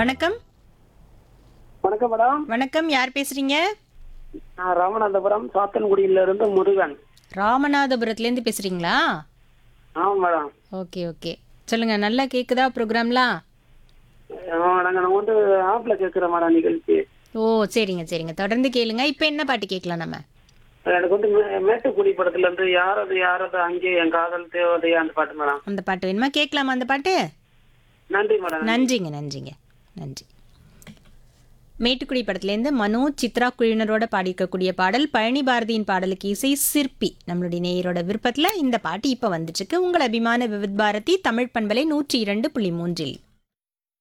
வணக்கம் வணக்கம் மேடம் வணக்கம் யார் பேசுறீங்க நான் ராமநாதபுரம் சாத்தன்குடியில இருந்து முருகன் ராமநாதபுரத்துலேருந்து பேசுறீங்களா ஆமா மேடம் ஓகே ஓகே சொல்லுங்க நல்லா கேக்குதா ப்ரோக்ராம்லாம் ஆமா, நாங்க நம்ம வந்து ஆப்ல கேட்கிற மேடம் நிகழ்ச்சி ஓ சரிங்க சரிங்க தொடர்ந்து கேளுங்க இப்போ என்ன பாட்டு கேட்கலாம் நம்ம எனக்கு வந்து மே- மேட்டுக்குடி படத்துல இருந்து யாரது யாரது அங்கே என் காதல் தேவதையா அந்த பாட்டு மேடம் அந்த பாட்டு வேணுமா கேட்கலாமா அந்த பாட்டு நன்றி மேடம் நன்றிங்க நன்றிங்க நன்றி மேட்டுக்குடி படத்துலேருந்து மனோஜ் சித்ரா குழுவினரோட பாடியிருக்கக்கூடிய பாடல் பழனி பாரதியின் பாடலுக்கு இசை சிற்பி நம்மளுடைய நேயரோட விருப்பத்தில் இந்த பாட்டு இப்போ வந்துட்டுருக்கு உங்கள் அபிமான விவித் பாரதி தமிழ் பண்பலை நூற்றி இரண்டு புள்ளி மூன்றில்